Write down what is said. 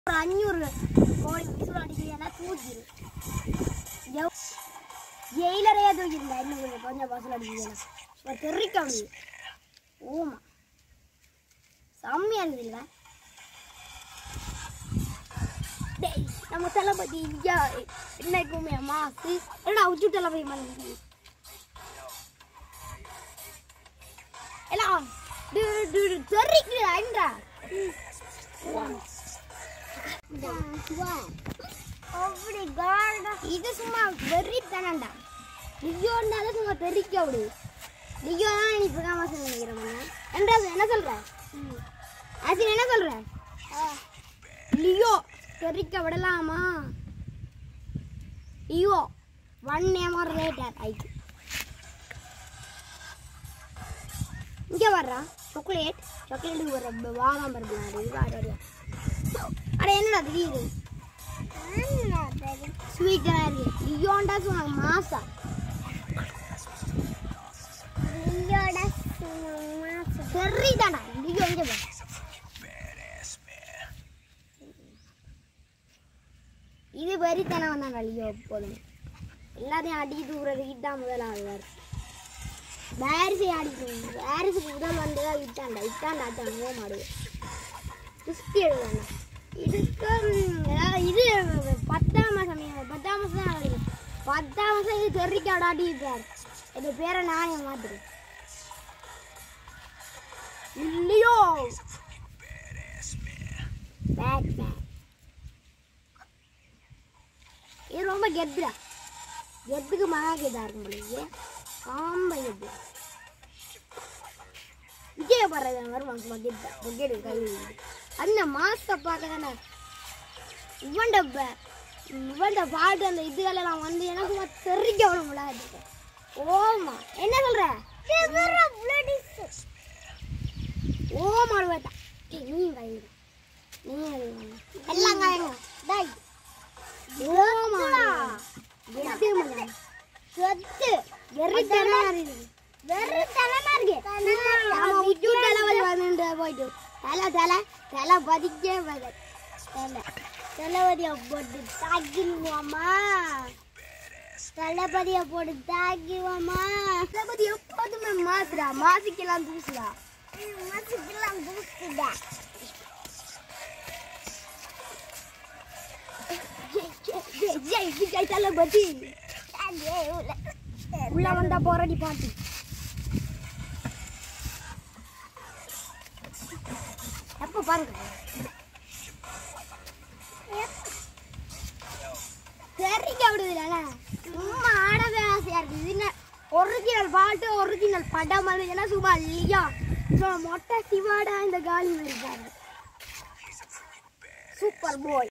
ஒரு அஞ்சூறு கோழி விசில் அடிக்கிறீங்கன்னா தூக்கிடு ஜெயிலரையே தூக்கிருந்தா இன்னும் கொஞ்சம் கொஞ்சம் பசல் அடிக்கிறீங்கன்னா இப்போ தெரிவிக்க முடியும் ஓமா செம்மையா இருக்குல்ல டேய் நம்ம தளபதி ஐயா என்னைக்குமே மாசு என்னடா உச்சு தளபதி மாதிரி எல்லாம் தெரிக்கிறா அப்படி காடா இது சும்மா வெறி தானண்டா லியோன்னால சும்மா தெரிக்க விடு லியோ தான் நீ பிரகாமசன் நினைக்கிறேன் என்றாவது என்ன சொல்ற ஆசிரியர் என்ன சொல்ற லியோ தெரிக்க விடலாமா Leo one name or later ஆயிட்டு இங்க வர்றா சாக்லேட் சாக்லேட்டுக்கு வர வாகாம இருக்கலாம் அட என்னடா திடீர் ஸ்வீட்டாக இருக்கு லியோண்டா சும்மா மாசா சரிதாடா லியோ இங்க போ இது வெறித்தனம் வந்தாங்க லியோ எப்போதும் எல்லாத்தையும் அடி தூக்குறது இதான் முதலாவது பேரிசை அடிக்கணும் பேரிஸுக்கு முதல் வந்ததா இட்டாண்டா இட்டாண்டா அட்டான் ஓ மாடு கிறிஸ்டி எழுதாண்டா இதுக்கு ம், அதாவது இது பத்தாம் மாதம் பத்தாம் மாதம் தான் வருது பத்தாம் மாதம் இது தெரிவிக்க ஆடி இருப்பார் என் பேரை நானே மாத்துறேன் இல்லையோ பேட்மேன் இது ரொம்ப கெத்துடா கெத்துக்கு மகா கெத்தா இருக்கும் போலயே ஆம்ப கெத்து விஜய படுறது வருவாங்க சும்மா கெத்தா பொக்கெடு கை அந்த மாஸ்க பார்க்க தானே இவன்ட ப- இவன்ட பாட்டு அந்த இதுகளெல்லாம் வந்து எனக்கு சும்மா தெரிக்க விட முடியாது ஓமா என்ன சொல்ற ஓமா வேட்டா நீ காயுங்க நீ காயுங்க. எல்லாம் காயுங்க டேய் ஓமா கெத்து மகன். கெத்து வெறித்தனமா இருக்கு வெறித்தனமா இருக்கு ஆமா உச்சு தளபதி வந்து போயிட்டு தலை தலை தலை பதிக்கே வர தலை தளபதியை போட்டு தாக்கிடுவோமா தளபதியை போட்டு தாக்கிடுவோமா தளபதி எப்போதுமே மாசுடா மாசிக்கலாம் தூசுடா மாசிக்கலாம் தூசுடா ஜெய் ஜெய் விஜய் தளபதி உள்ள வந்தா போராடி பாட்டு எப்ப பாருங்க தெரிக்க விடுதுல சும்மா ஆடவே ஆசையா இருக்கு இது ஒரிஜினல் பாட்டு ஒரிஜினல் படம் அது என்ன சும்மா இல்லையா சும்மா மொட்டை சிவாடா இந்த காலி இருக்காரு சூப்பர் போய்